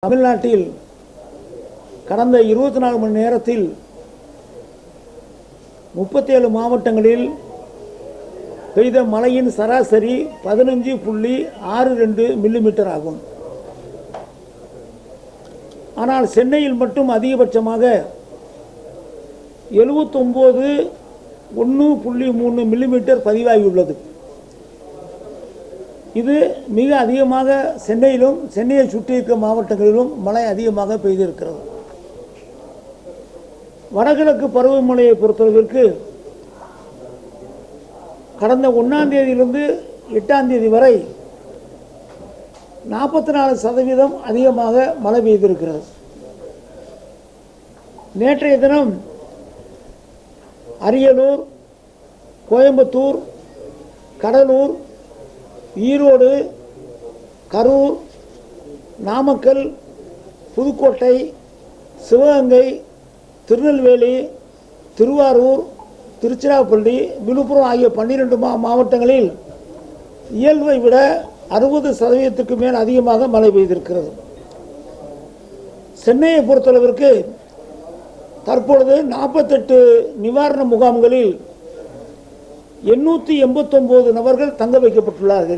தமிழ்நாட்டில் கடந்த இருபத்தி நாலு மணி நேரத்தில் முப்பத்தேழு மாவட்டங்களில் பெய்த மழையின் சராசரி பதினஞ்சு புள்ளி ஆறு ரெண்டு மில்லிமீட்டர் ஆகும் ஆனால் சென்னையில் மட்டும் அதிகபட்சமாக எழுபத்தொம்போது ஒன்று புள்ளி மூணு மில்லிமீட்டர் பதிவாகியுள்ளது இது மிக அதிகமாக சென்னையிலும் சென்னையை சுற்றி இருக்க மாவட்டங்களிலும் மழை அதிகமாக பெய்திருக்கிறது வடகிழக்கு பருவமழையை பொறுத்தளவிற்கு கடந்த ஒன்றாம் தேதியிலிருந்து எட்டாம் தேதி வரை நாற்பத்தி நாலு சதவீதம் அதிகமாக மழை பெய்திருக்கிறது நேற்றைய தினம் அரியலூர் கோயம்புத்தூர் கடலூர் ஈரோடு கரூர் நாமக்கல் புதுக்கோட்டை சிவகங்கை திருநெல்வேலி திருவாரூர் திருச்சிராப்பள்ளி விழுப்புரம் ஆகிய பன்னிரெண்டு மா மாவட்டங்களில் இயல்பை விட அறுபது சதவீதத்துக்கு மேல் அதிகமாக மழை பெய்திருக்கிறது சென்னையை பொறுத்தளவிற்கு தற்பொழுது நாற்பத்தெட்டு நிவாரண முகாம்களில் எண்ணூற்றி எண்பத்தொம்போது நபர்கள் தங்க வைக்கப்பட்டுள்ளார்கள்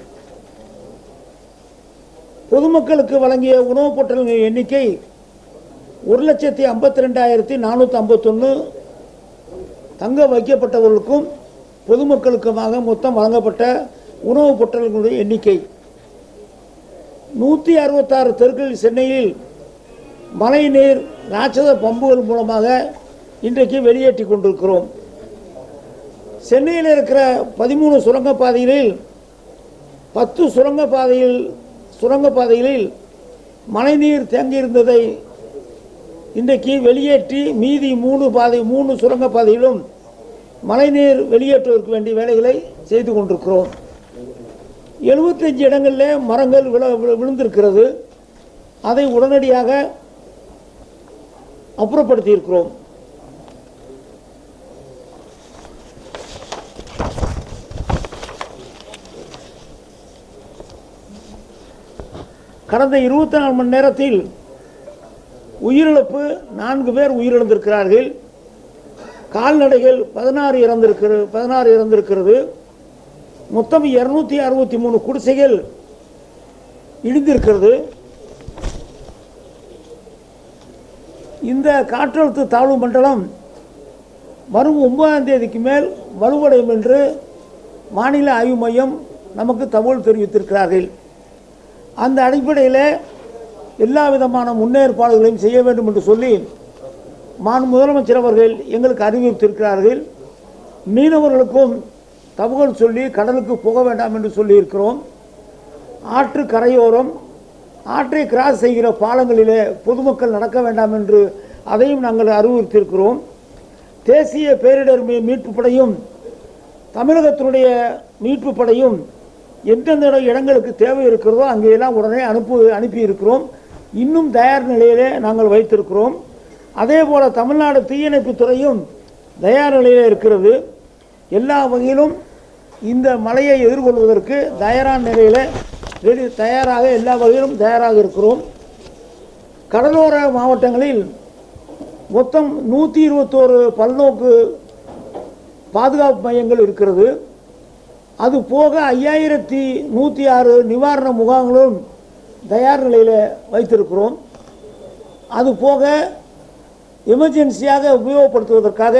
பொதுமக்களுக்கு வழங்கிய உணவுப் பொட்டலங்களின் எண்ணிக்கை ஒரு லட்சத்தி ஐம்பத்தி ரெண்டாயிரத்தி நானூற்றி ஐம்பத்தொன்று தங்க வைக்கப்பட்டவர்களுக்கும் பொதுமக்களுக்குமாக மொத்தம் வழங்கப்பட்ட உணவுப் பொட்டலங்களுடைய எண்ணிக்கை நூற்றி அறுபத்தாறு தெருக்களில் சென்னையில் மழைநீர் ராட்சத பம்புகள் மூலமாக இன்றைக்கு வெளியேற்றி கொண்டிருக்கிறோம் சென்னையில் இருக்கிற பதிமூணு சுரங்கப்பாதைகளில் பத்து சுரங்கப்பாதையில் சுரங்கப்பாதைகளில் மழைநீர் தேங்கியிருந்ததை இன்றைக்கு வெளியேற்றி மீதி மூணு பாதை மூணு சுரங்கப்பாதையிலும் மழைநீர் வெளியேற்றுவதற்கு வேண்டிய வேலைகளை செய்து கொண்டிருக்கிறோம் எழுபத்தஞ்சு இடங்களில் மரங்கள் விழ விழ- விழுந்திருக்கிறது அதை உடனடியாக அப்புறப்படுத்தியிருக்கிறோம் கடந்த இருபத்தி நாலு மணி நேரத்தில் உயிரிழப்பு நான்கு பேர் உயிரிழந்திருக்கிறார்கள் கால்நடைகள் பதினாறு இறந்திருக்கிறது பதினாறு இறந்திருக்கிறது மொத்தம் இரநூத்தி அறுபத்தி மூணு குடிசைகள் இடிந்திருக்கிறது இந்த காற்றழுத்த தாழ்வு மண்டலம் வரும் ஒன்பதாம் தேதிக்கு மேல் வலுவடையும் என்று வானிலை ஆய்வு மையம் நமக்கு தகவல் தெரிவித்திருக்கிறார்கள் அந்த அடிப்படையில் எல்லா விதமான முன்னேற்பாடுகளையும் செய்ய வேண்டும் என்று சொல்லி மான் முதலமைச்சர் அவர்கள் எங்களுக்கு அறிவித்திருக்கிறார்கள் மீனவர்களுக்கும் தகவல் சொல்லி கடலுக்கு போக வேண்டாம் என்று சொல்லியிருக்கிறோம் ஆற்று கரையோரம் ஆற்றை கிராஸ் செய்கிற பாலங்களிலே பொதுமக்கள் நடக்க வேண்டாம் என்று அதையும் நாங்கள் அறிவுறுத்தியிருக்கிறோம் தேசிய பேரிடர் மீ- மீட்புப் படையும் தமிழகத்தினுடைய மீட்புப் படையும் எந்தெந்த இட- இடங்களுக்கு தேவை இருக்கிறதோ அங்கெல்லாம் உடனே அனுப்பி அனுப்பியிருக்கிறோம் இன்னும் தயார் நிலையிலே நாங்கள் வைத்திருக்கிறோம் அதே போல தமிழ்நாடு தீயணைப்புத் துறையும் தயார் நிலையில் இருக்கிறது எல்லா வகையிலும் இந்த மழையை எதிர்கொள்வதற்கு தயாரான நிலையில் ரெடி தயாராக எல்லா வகையிலும் தயாராக இருக்கிறோம் கடலோர மாவட்டங்களில் மொத்தம் நூற்றி இருபத்தோரு பல்நோக்கு பாதுகாப்பு மையங்கள் இருக்கிறது அது போக ஐயாயிரத்தி நூற்றி ஆறு நிவாரண முகாம்களும் தயார் நிலையில் வைத்திருக்கிறோம் அது போக எமர்ஜென்சியாக உபயோகப்படுத்துவதற்காக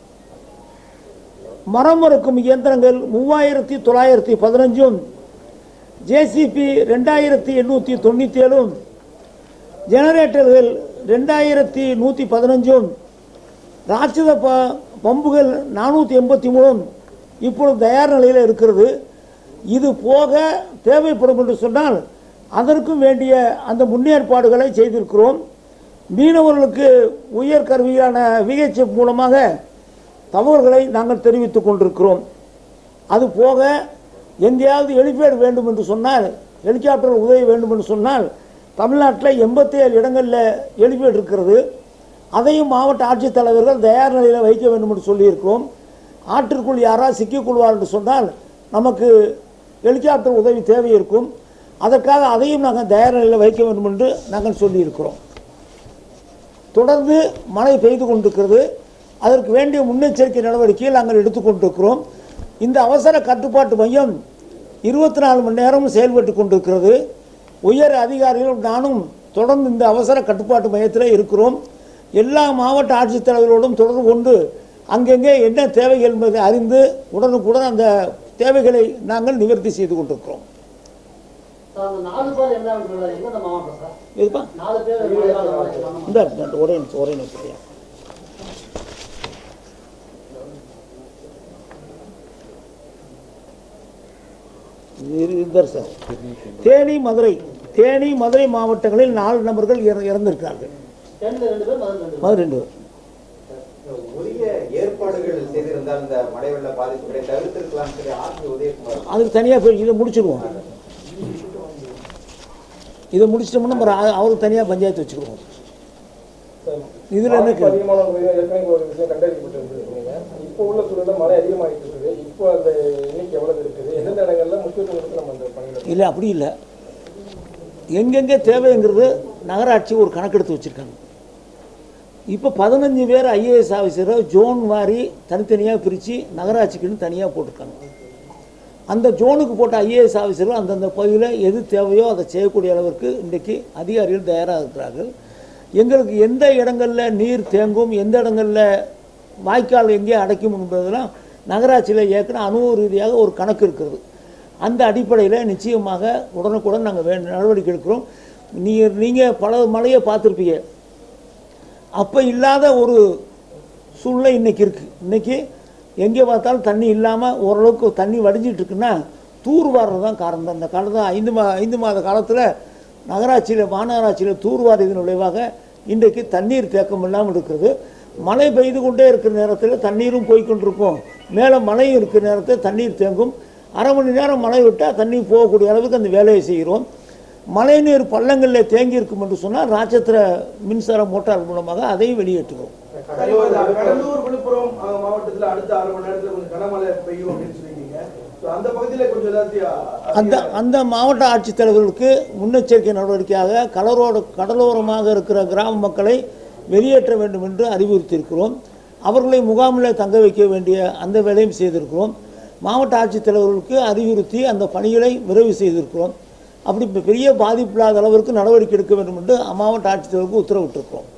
மரம் மறுக்கும் இயந்திரங்கள் மூவாயிரத்தி தொள்ளாயிரத்தி பதினஞ்சும் ஜேசிபி ரெண்டாயிரத்தி எண்ணூற்றி தொண்ணூற்றி ஏழும் ஜெனரேட்டர்கள் ரெண்டாயிரத்தி நூற்றி பதினஞ்சும் ராட்சத ப பம்புகள் நானூற்றி எண்பத்தி மூணும் இப்பொழுது தயார் நிலையில் இருக்கிறது இது போக தேவைப்படும் என்று சொன்னால் அதற்கும் வேண்டிய அந்த முன்னேற்பாடுகளை செய்திருக்கிறோம் மீனவர்களுக்கு உயர் கருவியான விஹெச்எஃப் மூலமாக தகவல்களை நாங்கள் தெரிவித்துக் கொண்டிருக்கிறோம் அது போக எங்கேயாவது ஹெலிபேட் வேண்டும் என்று சொன்னால் ஹெலிகாப்டர் உதவி வேண்டும் என்று சொன்னால் தமிழ்நாட்டில் எண்பத்தேழு இடங்களில் ஹெலிபேட் இருக்கிறது அதையும் மாவட்ட ஆட்சித்தலைவர்கள் தயார் நிலையில் வைக்க வேண்டும் என்று சொல்லியிருக்கிறோம் ஆற்றிற்குள் யாராவது சிக்கிக்கொள்வார் என்று சொன்னால் நமக்கு ஹெலிகாப்டர் உதவி தேவை இருக்கும் அதற்காக அதையும் நாங்கள் தயார் நிலையில் வைக்க வேண்டும் என்று நாங்கள் சொல்லியிருக்கிறோம் தொடர்ந்து மழை பெய்து கொண்டிருக்கிறது அதற்கு வேண்டிய முன்னெச்சரிக்கை நடவடிக்கைகள் நாங்கள் எடுத்துக்கொண்டிருக்கிறோம் இந்த அவசர கட்டுப்பாட்டு மையம் இருபத்தி நாலு மணி நேரமும் செயல்பட்டு கொண்டிருக்கிறது உயர் அதிகாரிகளும் நானும் தொடர்ந்து இந்த அவசர கட்டுப்பாட்டு மையத்தில் இருக்கிறோம் எல்லா மாவட்ட ஆட்சித்தலைவர்களோடும் தொடர்பு கொண்டு அங்கங்கே என்ன தேவைகள் என்பதை அறிந்து உடனுக்குடன் அந்த தேவைகளை நாங்கள் நிவர்த்தி செய்து கொண்டிருக்கிறோம் சார், அந்த நாலு பேர் என்ன விட்டுருக்காங்க? எந்தெந்த மாவட்டம் சார்? இதுப்பா நாலு பேர் மலைவாழ் மாவட்டம். இந்த இந்த ஒரே நிமிஷம் ஒரே நிமிஷம் ஐயா. இது இதுதான் சார் தேனி மதுரை தேனி மதுரை மாவட்டங்களில் நாலு நபர்கள் இற- இறந்திருக்கிறார்கள் தென்ல ரெண்டு பேர், மதுரை ரெண்டு பேர். மதுரை ரெண்டு பேர். உரிய ஏற்பாடுகள் செய்திருந்தால் இந்த மழை வெள்ள பாதிப்புகளை தவிர்த்திருக்கலாம் சொல்லி ஆர்பி உதயகுமார் அதுக்கு தனியாக போய் இதை முடிச்சிடுவோம் இதை முடிச்சிட்டோம்னா அப்புறம் அ- அவருக்கு தனியாக பஞ்சாயத்து வச்சுக்கிடுவோம் இதுல என்ன பாதிப்பு அதிகமான ஒரு ஏற்கனவே ஒரு விஷயம் கண்டறியப்பட்டிருக்குங்க இப்போ உள்ள சூழல்ல மழை அதிகமாகிட்டு இருக்குது இப்போ அந்த எண்ணிக்கை எவ்வளவு இருக்குது எந்தெந்த இடங்கள்ல முக்கியத்துவம் கொடுத்து நம்ம அந்த பணிகளை இல்லை அப்படி இல்லை எங்கெங்கே தேவைங்கிறது நகராட்சி ஒரு கணக்கெடுத்து வச்சுருக்காங்க இப்போ பதினஞ்சு பேர் ஐஏஎஸ் ஆஃபீஸரை ஜோன் வாரி தனித்தனியாக பிரித்து நகராட்சிக்குன்னு தனியாக போட்டிருக்காங்க அந்த ஜோனுக்கு போட்ட ஐஏஎஸ் ஆஃபீஸர்கள் அந்தந்த பகுதியில் எது தேவையோ அதை செய்யக்கூடிய அளவிற்கு இன்றைக்கு அதிகாரிகள் தயாராக இருக்கிறார்கள் எங்களுக்கு எந்த இடங்களில் நீர் தேங்கும் எந்த இடங்களில் வாய்க்கால் எங்கே அடைக்கும் என்பதெல்லாம் நகராட்சியில் ஏற்கனவே அனுபவ ரீதியாக ஒரு கணக்கு இருக்கிறது அந்த அடிப்படையில் நிச்சயமாக உடனுக்குடன் நாங்கள் வே நடவடிக்கை எடுக்கிறோம் நீங்கள் நீங்கள் பல மழையை பார்த்துருப்பீங்க அப்போ இல்லாத ஒரு சூழ்நிலை இன்னைக்கு இருக்குது இன்னைக்கு எங்கே பார்த்தாலும் தண்ணி இல்லாமல் ஓரளவுக்கு தண்ணி வடிஞ்சிட்டு இருக்குன்னா தூர் வாடுறது தான் காரணம் தான் இந்த காலத்தில் ஐந்து மா ஐந்து மாத காலத்தில் நகராட்சியில் மாநகராட்சியில் தூர் வாரியதன் விளைவாக இன்றைக்கு தண்ணீர் தேக்கம் இல்லாமல் இருக்கிறது மழை பெய்து கொண்டே இருக்கிற நேரத்தில் தண்ணீரும் போய் கொண்டிருக்கும் மேலே மழையும் இருக்கிற நேரத்தில் தண்ணீர் தேங்கும் அரை மணி நேரம் மழை விட்டால் தண்ணி போகக்கூடிய அளவுக்கு அந்த வேலையை செய்கிறோம் மழைநீர் பள்ளங்களில் தேங்கி இருக்கும் என்று சொன்னால் ராட்சத்திர மின்சார மோட்டார் மூலமாக அதையும் வெளியேற்றுவோம் கடலூர் கடலூர் விழுப்புரம் அஹ், மாவட்டத்துல அடுத்த ஆறு மணி நேரத்துல கொஞ்சம் கனமழை பெய்யும் அப்படின்னு சொல்லியிருக்கீங்க So, அந்த பகுதியில கொஞ்சம் எல்லாத்தையும் அந்த அந்த மாவட்ட ஆட்சித்தலைவர்களுக்கு முன்னெச்சரிக்கை நடவடிக்கையாக கடலோர கடலோரமாக இருக்கிற கிராம மக்களை வெளியேற்ற வேண்டும் என்று அறிவுறுத்தியிருக்கிறோம் அவர்களை முகாமில் தங்க வைக்க வேண்டிய அந்த வேலையும் செய்திருக்கிறோம் மாவட்ட ஆட்சித்தலைவர்களுக்கு அறிவுறுத்தி அந்த பணிகளை விரைவு செய்திருக்கிறோம் அப்படி இப்ப பெரிய பாதிப்பு இல்லாத அளவிற்கு நடவடிக்கை எடுக்க வேண்டும் என்று மாவட்ட ஆட்சித்தலைவருக்கு உத்தரவிட்டிருக்கிறோம்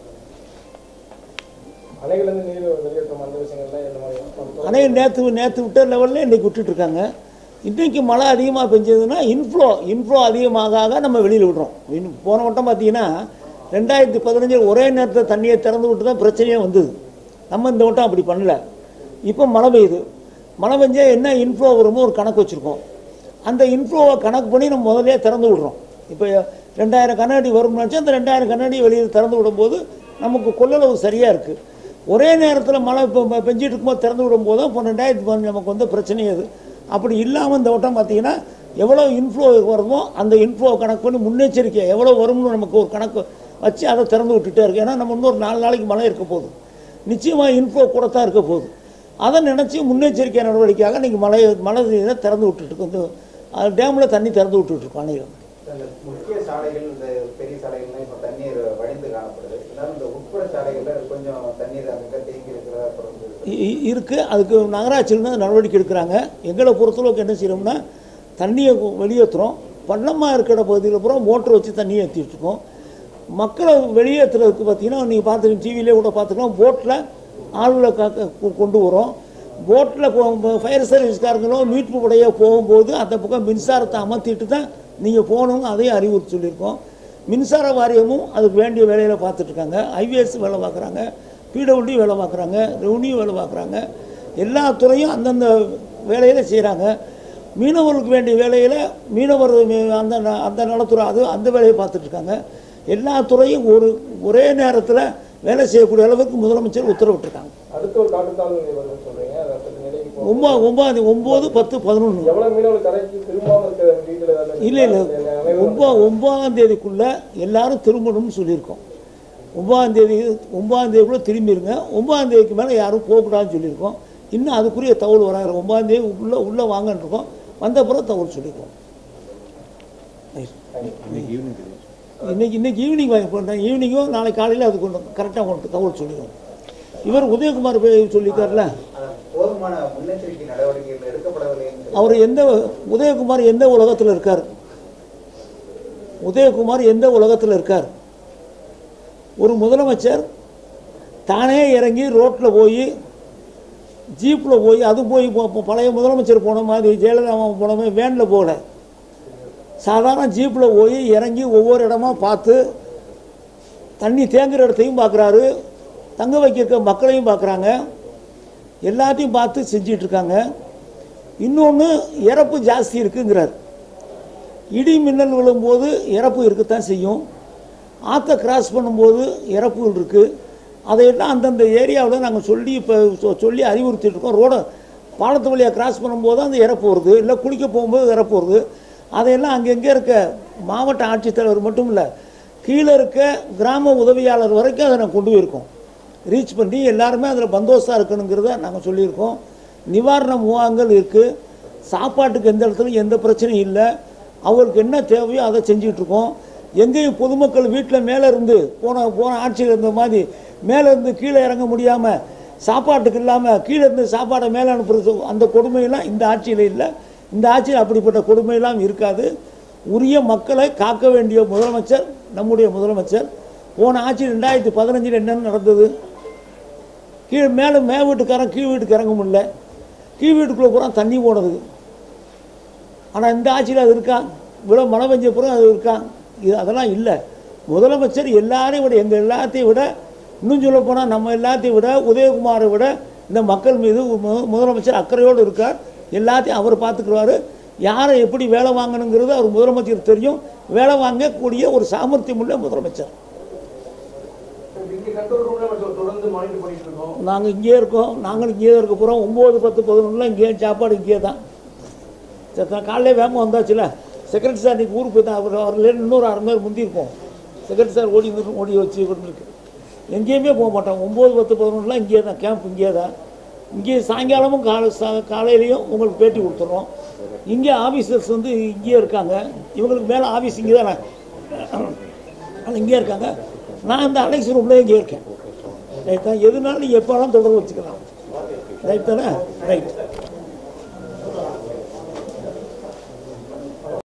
அணைகளிலிருந்து நீர் வெளியேற்றம் அந்த விஷயங்கள்லாம் எந்த மாதிரி அணை நேற்று நேற்று விட்ட லெவலில் இன்றைக்கி விட்டுட்ருக்காங்க இன்றைக்கு மழை அதிகமாக பெஞ்சதுன்னா இன்ஃப்ளோ இன்ஃப்ளோ அதிகமாக ஆக நம்ம வெளியில் விடுறோம் இன் போன வட்டம் பார்த்தீங்கன்னா ரெண்டாயிரத்தி பதினஞ்சில் ஒரே நேரத்தில் தண்ணியை திறந்து விட்டு தான் பிரச்சனையே வந்தது நம்ம இந்த வட்டம் அப்படி பண்ணல இப்போ மழை பெய்யுது மழை பெஞ்சா என்ன இன்ஃப்ளோ வருமோ ஒரு கணக்கு வச்சுருக்கோம் அந்த இன்ஃப்ளோவை கணக்கு பண்ணி நம்ம முதல்லயே திறந்து விடுறோம் இப்போ ரெண்டாயிரம் கண்ணாடி வரும்னு நினச்சா அந்த ரெண்டாயிரம் கண்ணாடி வெளியில் திறந்து விடும்போது நமக்கு கொள்ளளவு சரியாக இருக்குது ஒரே நேரத்தில் மழை இப்போ பெ- பெஞ்சிட்டு இருக்கும்போது திறந்து விடும்போது இப்போ ரெண்டாயிரத்தி பதினஞ்சு நமக்கு வந்து பிரச்சனை அது அப்படி இல்லாமல் இந்த வட்டம் பார்த்தீங்கன்னா எவ்வளோ இன்ஃப்ளோ வருமோ அந்த இன்ஃப்ளோ கணக்கு பண்ணி முன்னெச்சரிக்கை எவ்வளோ வரும்னு நமக்கு ஒரு கணக்கு வச்சு அதை திறந்து விட்டுட்டே இருக்கு ஏன்னா நம்ம இன்னொரு நாலு நாளைக்கு மழை இருக்க போகுது நிச்சயமாக இன்ஃப்ளோ கூட தான் இருக்க போகுது அதை நினச்சி முன்னெச்சரிக்கை நடவடிக்கையாக நீங்கள் மழை மழை நீரை திறந்து விட்டுட்டு இந்த டேமில் தண்ணி திறந்து விட்டுட்ருக்கோம் அணைகள் இந்த முக்கிய சாலைகள் இந்த பெரிய சாலைகள்லாம் இப்போ தண்ணீர் வடிந்து காணப்படுது இருந்தாலும் இந்த உட்புற சாலைகள்ல கொஞ்சம் தண்ணீர் அங்கே தேங்கி இருக்கிறதா தொடர்ந்து இ- இருக்கு அதுக்கு நகராட்சியிலேருந்து நடவடிக்கை எடுக்கிறாங்க எங்களை பொறுத்தளவுக்கு என்ன செய்கிறோம்னா தண்ணியை கு- வெளியேற்றுறோம் பள்ளமாக இருக்கிற பகுதியில் பூரா மோட்டர் வச்சு தண்ணியை ஏற்றிட்டு இருக்கோம் மக்களை வெளியேற்றுறதுக்கு பார்த்தீங்கன்னா நீங்கள் பார்த்து டிவிலே கூட பார்த்துக்கலாம் போட்டில் ஆளுகளை க- க- கொ- கொண்டு வரோம் போட்டில் ஃபயர் சர்வீஸ்காரங்களும் மீட்பு படையோ போகும்போது அந்த பக்கம் மின்சாரத்தை அமர்த்திட்டு தான் நீங்கள் போகணுங்க அதையும் அறிவுறுத்தி சொல்லியிருக்கோம் மின்சார வாரியமும் அதுக்கு வேண்டிய வேலையில் பார்த்துட்ருக்காங்க ஐவிஎஸ் வேலை பார்க்குறாங்க பிடபிள்யூ வேலை பார்க்குறாங்க ரெவன்யூ வேலை பார்க்குறாங்க எல்லா துறையும் அந்தந்த வேலையில் செய்கிறாங்க மீனவர்களுக்கு வேண்டிய வேலையில் மீனவர் மீ- அந்த ந- அந்த நலத்துறை அது அந்த வேலையை பார்த்துட்ருக்காங்க எல்லா துறையும் ஒரு ஒரே நேரத்தில் வேலை செய்யக்கூடிய அளவுக்கு முதலமைச்சர் உத்தரவிட்டிருக்காங்க அடுத்த ஒரு காட்டுத்தாழ்வு நிலை வருதுன்னு சொல்றீங்க அது அடுத்த நிலைக்கு போகும் ஒம்பா ஒம்பது ஒம்பது பத்து பதினொன்று எவ்வளவு மீனவர்கள் கரைக்கு திரும்பாம இருக்கிற டீட்டெயில் ஏதாவது இல்லை இல்லை ஒம்பா ஒன்பதாம் தேதிக்குள்ளே எல்லாரும் திரும்பணும்னு சொல்லியிருக்கோம் ஒன்பதாம் தேதி ஒன்பதாம் தேதிக்குள்ளே திரும்பிடுங்க ஒன்பதாம் தேதிக்கு மேலே யாரும் போகக்கூடாதுன்னு சொல்லியிருக்கோம் இன்னும் அதுக்குரிய தகவல் வராங்க ஒன்பதாம் தேதி உள்ளே உள்ளே வாங்கன்னு இருக்கோம் வந்த பிறகு தகவல் சொல்லியிருக்கோம் இன்னைக்கு இன்னைக்கு ஈவினிங் வாங்கி போட்டேன் ஈவினிங்கும் நாளை காலையில் அது கொண்டு கரெக்டாக உங்களுக்கு தகவல் சொல்லிடுவோம் இவர் உதயகுமார் போய் சொல்லியிருக்காருல அதான் போதுமான முன்னெச்சரிக்கை நடவடிக்கைகள் எடுக்கப்படவில்லை என்று அவர் எந்த உதயகுமார் எந்த உலகத்தில் இருக்கார் உதயகுமார் எந்த உலகத்தில் இருக்கார் ஒரு முதலமைச்சர் தானே இறங்கி ரோட்டில் போய் ஜீப்பில் போய் அது போய் போ- போ- பழைய முதலமைச்சர் போன மாதிரி ஜெயலலிதா அம்மா போன மாதிரி வேனில் போகல சாதாரண ஜீப்பில் போய் இறங்கி ஒவ்வொரு இடமா பார்த்து தண்ணி தேங்குற இடத்தையும் பார்க்குறாரு தங்க வைக்க மக்களையும் பார்க்குறாங்க எல்லாத்தையும் பார்த்து செஞ்சிட்டு இருக்காங்க இன்னொன்று இறப்பு ஜாஸ்தி இருக்குங்கிறார் இடி மின்னல் விழும்போது இறப்பு இருக்கத்தான் செய்யும் ஆற்றை கிராஸ் பண்ணும்போது இறப்புகள் இருக்குது அதையெல்லாம் அந்தந்த ஏரியாவில் நாங்கள் சொல்லி இப்போ சொ- சொல்லி அறிவுறுத்திட்டு இருக்கோம் ரோட பாலத்து வழியாக கிராஸ் பண்ணும்போது அந்த இறப்பு வருது இல்லை குளிக்க போகும்போது இறப்பு வருது அதையெல்லாம் அங்கங்கே இருக்க மாவட்ட ஆட்சித்தலைவர் மட்டும் இல்லை கீழே இருக்க கிராம உதவியாளர் வரைக்கும் அதை நாங்கள் கொண்டு போயிருக்கோம் ரீச் பண்ணி எல்லாருமே அதில் பந்தோஸ்தாக இருக்கணுங்கிறத நாங்கள் சொல்லியிருக்கோம் நிவாரண முகாங்கள் இருக்குது சாப்பாட்டுக்கு எந்த இடத்துலையும் எந்த பிரச்சனையும் இல்லை அவருக்கு என்ன தேவையோ அதை செஞ்சுட்டு இருக்கோம் எங்கேயும் பொதுமக்கள் வீட்டில் மேலே இருந்து போன போன ஆட்சியில் இருந்த மாதிரி மேலே இருந்து கீழே இறங்க முடியாமல் சாப்பாட்டுக்கு இல்லாமல் கீழே இருந்து சாப்பாடை மேலே அனுப்புறது அந்த கொடுமையெல்லாம் இந்த ஆட்சியில் இல்லை இந்த ஆட்சியில் அப்படிப்பட்ட கொடுமையெல்லாம் இருக்காது உரிய மக்களை காக்க வேண்டிய முதலமைச்சர் நம்முடைய முதலமைச்சர் போன ஆட்சி ரெண்டாயிரத்தி பதினஞ்சில் என்னென்ன நடந்தது கீழே மேலே மே வீட்டுக்காரன் கீழ் வீட்டுக்கு இறங்க முடியல கீழ் வீட்டுக்குள்ளே பூரா தண்ணி போனது ஆனால் இந்த ஆட்சியில் அது இருக்கா இவ்வளோ மழை பெஞ்ச பிறகு அது இருக்கா இது அதெல்லாம் இல்லை முதலமைச்சர் எல்லாரையும் விட எங்கள் எல்லாத்தையும் விட இன்னும் சொல்ல போனால் நம்ம எல்லாத்தையும் விட உதயகுமாரை விட இந்த மக்கள் மீது மு- முதலமைச்சர் அக்கறையோடு இருக்கார் எல்லாத்தையும் அவர் பார்த்துக்குருவார் யாரை எப்படி வேலை வாங்கணுங்கிறது அவர் முதலமைச்சர் தெரியும் வேலை வாங்கக்கூடிய ஒரு சாமர்த்தியம் உள்ள முதலமைச்சர் இங்க கண்ட்ரோல் ரூம்ல நம்ம தொடர்ந்து மானிட்டர் பண்ணிட்டு இருக்கோம் நாங்கள் இங்கேயே இருக்கோம் நாங்களும் இங்கேயே தான் இருக்க போகிறோம் ஒம்பது பத்து பதினொன்றுலாம் இங்கேயே சாப்பாடு இங்கேயே தான் சரி தான் காலையிலே வேகமாக வந்தாச்சுல செக்ரட்டரி சார் இன்னைக்கு ஊருக்கு போய் தான் அவர் அவர்ல இன்னொரு அரை மணி நேரம் முந்தி இருப்போம் செக்ரட்டரி சார் ஓடி இருந்து ஓடி வச்சு கொண்டிருக்கு எங்கேயுமே போக மாட்டோம் ஒம்பது பத்து பதினொன்றுலாம் இங்கேயே தான் கேம்ப் இங்கேயே தான் இங்கே சாயங்காலமும் காலை சா காலையிலையும் உங்களுக்கு பேட்டி கொடுத்துட்றோம் இங்கே ஆஃபீஸர்ஸ் வந்து இங்கேயே இருக்காங்க இவங்களுக்கு மேலே ஆஃபீஸ் இங்கே தான் ஆனால் இங்கேயே இருக்காங்க நான் இந்த அலெக்ஸ் ரூம்லேயே இங்கே இருக்கேன் ரைட்டா எதுனாலும் நீங்கள் எப்போலாம் தொடர்பு வச்சுக்கலாம் ரைட் தானே ரைட்